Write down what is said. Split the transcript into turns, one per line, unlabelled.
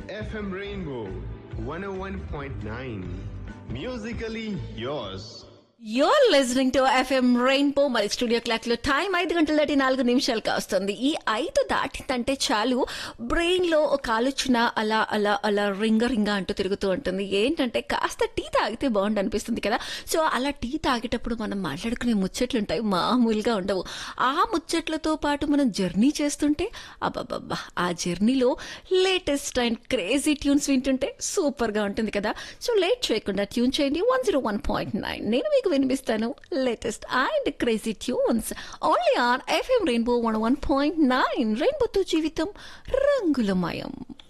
FM Rainbow 101.9. Musically yours.
Your listening to F M rainbow మరి studio clock లో time ఐదు గంటల దాటి నాలుగు నిమిషాలు కాస్తుంది ఈ ఐదు దాటిందంటే చాలు బ్రెయిన్ లో ఒక ఆలోచన అలా అలా అలా రింగ రింగ అంటూ తిరుగుతూ ఉంటుంది ఏంటంటే కాస్త టీ తాగితే బాగుండు అనిపిస్తుంది కదా సో అలా టీ తాగేటప్పుడు మనం మాట్లాడుకునే ముచ్చట్లు ఉంటాయి మామూలుగా ఉండవు ఆ ముచ్చట్లతో పాటు మనం జర్నీ చేస్తుంటే అబ్బాబ్బా ఆ జర్నీలో లేటెస్ట్ అండ్ క్రేజీ ట్యూన్స్ వింటుంటే సూపర్ గా ఉంటుంది కదా సో లేట్ చేయకుండా ట్యూన్ చేయండి one zero one point nine నేను మీకు వినిపిస్తాను latest and crazy tunes only on F M rainbow one one point nine రెయిన్బోతో జీవితం రంగులమయం